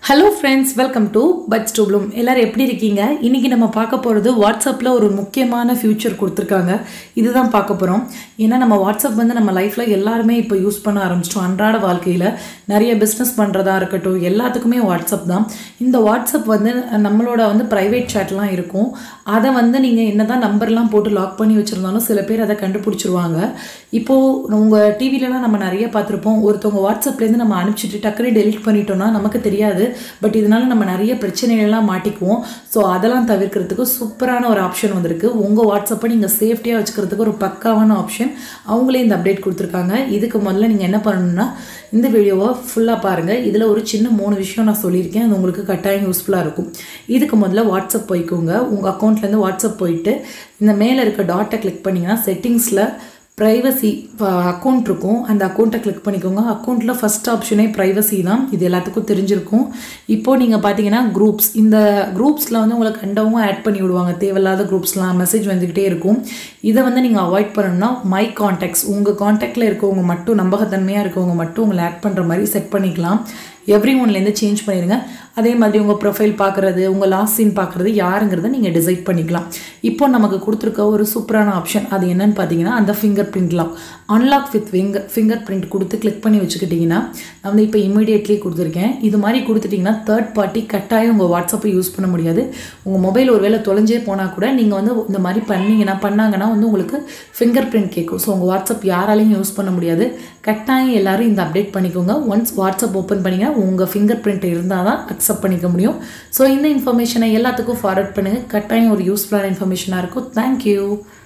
hello friends welcome to buds to bloom எல்லோரும் எப்படி இருக்கீங்க இன்றைக்கி நம்ம பார்க்க போகிறது வாட்ஸ்அப்பில் ஒரு முக்கியமான ஃபியூச்சர் கொடுத்துருக்காங்க இதுதான் பார்க்க போகிறோம் ஏன்னா நம்ம வாட்ஸ்அப் வந்து நம்ம லைஃப்பில் எல்லாருமே இப்போ யூஸ் பண்ண ஆரம்பிச்சிட்டோம் அன்றாட வாழ்க்கையில் நிறைய பிஸ்னஸ் பண்ணுறதா இருக்கட்டும் எல்லாத்துக்குமே வாட்ஸ்அப் தான் இந்த வாட்ஸ்அப் வந்து நம்மளோட வந்து ப்ரைவேட் சேட்லாம் இருக்கும் அதை வந்து நீங்கள் என்ன தான் நம்பர்லாம் போட்டு லாக் பண்ணி வச்சுருந்தாலும் சில பேர் அதை கண்டுபிடிச்சிருவாங்க இப்போது உங்கள் டிவிலலாம் நம்ம நிறைய பார்த்துருப்போம் ஒருத்தவங்க வாட்ஸ்அப்லேருந்து நம்ம அனுப்பிச்சிட்டு டக்குனு டெலிட் பண்ணிட்டோம்னா நமக்கு தெரியாது பட் இதனால நம்ம நிறைய பிரச்சனைகள்லாம் மாட்டிக்குவோம் ஸோ அதெல்லாம் தவிர்க்கிறதுக்கு சூப்பரான ஒரு ஆப்ஷன் வந்திருக்கு உங்கள் வாட்ஸ்அப்பை நீங்கள் சேஃப்டியாக வச்சுக்கிறதுக்கு ஒரு பக்காவான ஆப்ஷன் அவங்களே இந்த அப்டேட் கொடுத்துருக்காங்க இதுக்கு முதல்ல நீங்கள் என்ன பண்ணணும்னா இந்த வீடியோவை ஃபுல்லாக பாருங்கள் இதில் ஒரு சின்ன மூணு விஷயம் நான் சொல்லியிருக்கேன் அது உங்களுக்கு கட்டாயம் யூஸ்ஃபுல்லாக இருக்கும் இதுக்கு முதல்ல வாட்ஸ்அப் போய்க்கோங்க உங்கள் அக்கௌண்ட்லேருந்து வாட்ஸ்அப் போயிட்டு இந்த மேலே இருக்க டாட்டை கிளிக் பண்ணிங்கன்னா செட்டிங்ஸில் ப்ரைவசி அக்கௌண்ட் இருக்கும் அந்த அக்கௌண்ட்டை கிளிக் பண்ணிக்கோங்க அக்கௌண்ட்டில் ஃபஸ்ட் ஆப்ஷனே ப்ரைவசி தான் இது எல்லாத்துக்கும் தெரிஞ்சிருக்கும் இப்போது நீங்கள் பார்த்தீங்கன்னா குரூப்ஸ் இந்த குரூப்ஸில் வந்து உங்களை கண்டவங்க ஆட் பண்ணி விடுவாங்க தேவையில்லாத குரூப்ஸ்லாம் மெசேஜ் வந்துக்கிட்டே இருக்கும் இதை வந்து நீங்கள் அவாய்ட் பண்ணணும்னா மை காண்டாக்ட்ஸ் உங்கள் காண்டாக்டில் இருக்கவங்க மட்டும் நம்பகத்தன்மையாக இருக்கவங்க மட்டும் உங்களை ஆட் பண்ணுற மாதிரி செட் பண்ணிக்கலாம் எவ்ரி ஒன்லேருந்து சேஞ்ச் பண்ணிடுங்க அதே மாதிரி உங்கள் ப்ரொஃபைல் பார்க்குறது உங்கள் லாஸ்ட் சீன் பார்க்குறது யாருங்கிறத நீங்கள் டிசைட் பண்ணிக்கலாம் இப்போ நமக்கு கொடுத்துருக்க ஒரு சூப்பரான ஆப்ஷன் அது என்னன்னு பார்த்தீங்கன்னா அந்த fingerprint lock unlock with finger fingerprint கொடுத்து கிளிக் பண்ணி வச்சுக்கிட்டிங்கன்னா நான் வந்து இப்போ இமீடியட்லி கொடுத்துருக்கேன் இது மாதிரி கொடுத்துட்டிங்கன்னா தேர்ட் பார்ட்டி கட்டாயம் உங்கள் வாட்ஸ்அப்பை யூஸ் பண்ண முடியாது உங்கள் மொபைல் ஒரு வேளை தொலைஞ்சே போனால் கூட நீங்கள் வந்து இந்த மாதிரி பண்ணீங்கன்னா பண்ணாங்கன்னா வந்து உங்களுக்கு ஃபிங்கர் பிரிண்ட் கேட்கும் ஸோ உங்கள் வாட்ஸ்அப் யாராலையும் யூஸ் பண்ண முடியாது கட்டாயம் எல்லாரும் இந்த அப்டேட் பண்ணிக்கோங்க ஒன்ஸ் வாட்ஸ்அப் ஓப்பன் பண்ணிங்கன்னா உங்கள் ஃபிங்கர் பிரிண்ட் இருந்தால் தான் அக்செப்ட் பண்ணிக்க முடியும் ஸோ இந்த இன்ஃபர்மேஷனை எல்லாத்துக்கும் ஃபார்வர்ட் பண்ணுங்கள் கட்டாயம் ஒரு யூஸ்ஃபுல்லான இன்ஃபர்மேஷனாக இருக்கும் தேங்க்யூ